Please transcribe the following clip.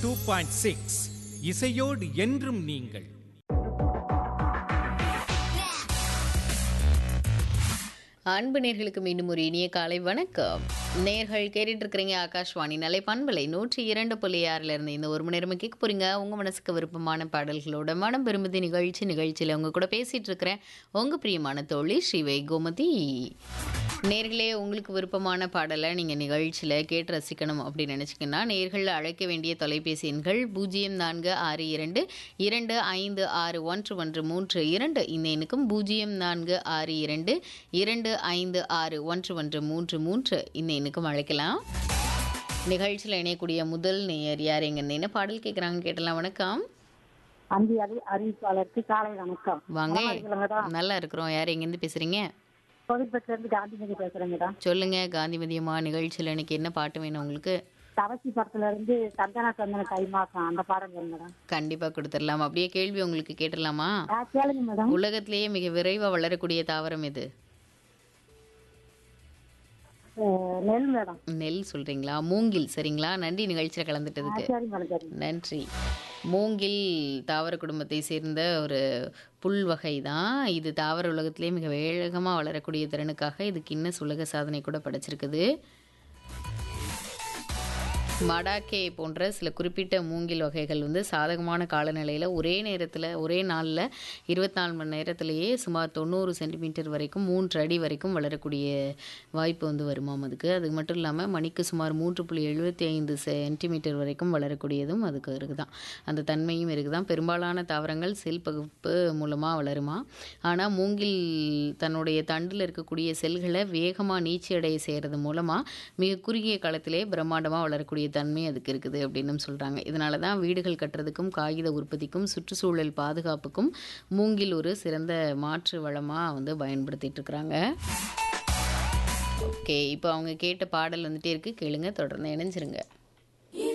Two point six இசையோடு என்றும் நீங்கள் அன்பு நேர்களுக்கு மீண்டும் ஒரு இனிய காலை வணக்கம் நேர்கள் கேட்டுட்டு இருக்கிறீங்க ஆகாஷ்வாணி நிலை பண்பலை நூற்றி இரண்டு புள்ளி ஆறுல இருந்து இந்த ஒரு மணி நேரமா கேட்க போறீங்க உங்க மனசுக்கு விருப்பமான பாடல்களோட மனம் விரும்புதி நிகழ்ச்சி நிகழ்ச்சியில உங்க கூட பேசிட்டு இருக்கிறேன் உங்க பிரியமான தோழி ஸ்ரீவை கோமதி நேர்களே உங்களுக்கு விருப்பமான பாடலை நீங்கள் நிகழ்ச்சியில் கேட்டு ரசிக்கணும் அப்படின்னு நினச்சிங்கன்னா நேர்கள் அழைக்க வேண்டிய தொலைபேசி எண்கள் பூஜ்ஜியம் நான்கு ஆறு இரண்டு இரண்டு ஐந்து ஆறு ஒன்று ஒன்று மூன்று இரண்டு இந்த எண்ணுக்கும் பூஜ்ஜியம் நான்கு ஆறு இரண்டு இரண்டு ஐந்து ஆறு ஒன்று ஒன்று மூன்று மூன்று இந்த எண்ணுக்கும் அழைக்கலாம் நிகழ்ச்சியில் இணையக்கூடிய முதல் நேயர் யார் எங்க என்ன பாடல் கேட்குறாங்க கேட்டலாம் வணக்கம் அந்தி அறி அறிவிப்பாளருக்கு காலை வணக்கம் வாங்க நலமா இருக்கீங்களாடா? நல்லா இருக்கிறோம் யார் எங்கேருந்து பேசுகிறீங்க கோவில்பட்டில இருந்து காந்திமதி பேசுறேங்கடா சொல்லுங்க காந்திமதியம்மா நிகழ்ச்சியில் எனக்கு என்ன பாட்டு வேணும் உங்களுக்கு தவசி படத்துல இருந்து சந்தன சந்தன கை மாசம் அந்த பாடம் சொல்லுங்கடா கண்டிப்பா கொடுத்துடலாம் அப்படியே கேள்வி உங்களுக்கு கேட்டுடலாமா ஆ கேளுங்க மேடம் உலகத்திலேயே மிக விரைவா வளரக்கூடிய தாவரம் எது அஹ், நெல் மேடம் நெல் சொல்றீங்களா மூங்கில் சரிங்களா நன்றி நிகழ்ச்சியில் ஆ, கலந்துட்டதுக்கு சரி மேடம் சரி நன்றி மூங்கில் தாவர குடும்பத்தை சேர்ந்த ஒரு புல் வகை தான் இது தாவர உலகத்திலே மிக வேகமாக வளரக்கூடிய திறனுக்காக இது கின்னஸ் உலக சாதனை கூட படைச்சிருக்குது மடாக்கே போன்ற சில குறிப்பிட்ட மூங்கில் வகைகள் வந்து சாதகமான காலநிலையில் ஒரே நேரத்தில் ஒரே நாளில் இருபத்தி நாலு மணி நேரத்திலேயே சுமார் தொண்ணூறு சென்டிமீட்டர் வரைக்கும் மூன்று அடி வரைக்கும் வளரக்கூடிய வாய்ப்பு வந்து வருமாம் அதுக்கு அது மட்டும் இல்லாமல் மணிக்கு சுமார் மூன்று புள்ளி எழுபத்தி ஐந்து சென்டிமீட்டர் வரைக்கும் வளரக்கூடியதும் அதுக்கு இருக்குதான் அந்த தன்மையும் இருக்குதான் பெரும்பாலான தாவரங்கள் செல் பகுப்பு மூலமாக வளருமா ஆனால் மூங்கில் தன்னுடைய தண்டில் இருக்கக்கூடிய செல்களை வேகமாக நீச்சி அடைய செய்கிறது மூலமாக மிக குறுகிய காலத்திலே பிரம்மாண்டமாக வளரக்கூடிய தன்மை அதுக்கு இருக்குது அப்படின்னு சொல்கிறாங்க இதனால தான் வீடுகள் கட்டுறதுக்கும் காகித உற்பத்திக்கும் சுற்றுச்சூழல் பாதுகாப்புக்கும் மூங்கில் ஒரு சிறந்த மாற்று வளமாக வந்து பயன்படுத்திட்டு இருக்கிறாங்க ஓகே இப்போ அவங்க கேட்ட பாடல் வந்துட்டே இருக்கு கேளுங்க தொடர்ந்து இணைஞ்சிருங்க